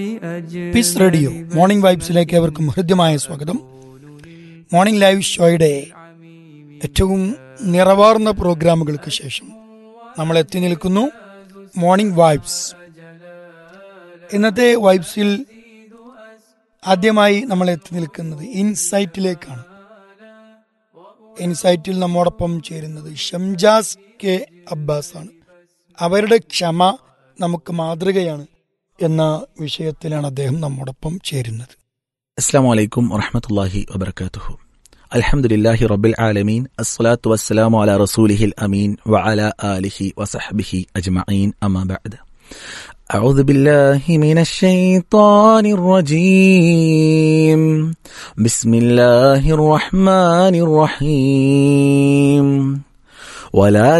piece radio morning വൈബ്സിലേക്ക് ഏവർക്കും ഹൃദ്യമായ സ്വാഗതം മോർണിംഗ് ലൈവ് ഷോയുടെ ഏറ്റവും നിറവാർന്ന പ്രോഗ്രാമുകൾക്ക് ശേഷം നമ്മൾ എത്തി നിൽക്കുന്നു മോർണിംഗ് വൈബ്സ് ഇന്നത്തെ വൈബ്സിൽ ആദ്യമായി നമ്മൾ എത്തി നിൽക്കുന്നത് ഇൻസൈറ്റിലേക്കാണ് ഇൻസൈറ്റിൽ നമ്മോടൊപ്പം ചേരുന്നത് ഷംജാസ് കെ അബ്ബാസ് ആണ് അവരുടെ ക്ഷമ നമുക്ക് മാതൃകയാണ് എന്ന വിഷയത്തിലാണ് അദ്ദേഹം നമ്മോടൊപ്പം ചേരുന്നത് السلام عليكم ورحمة الله وبركاته الحمد لله رب العالمين الصلاة والسلام على رسوله الأمين وعلى آله وصحبه أجمعين أما بعد أعوذ بالله من الشيطان الرجيم بسم الله الرحمن الرحيم ولا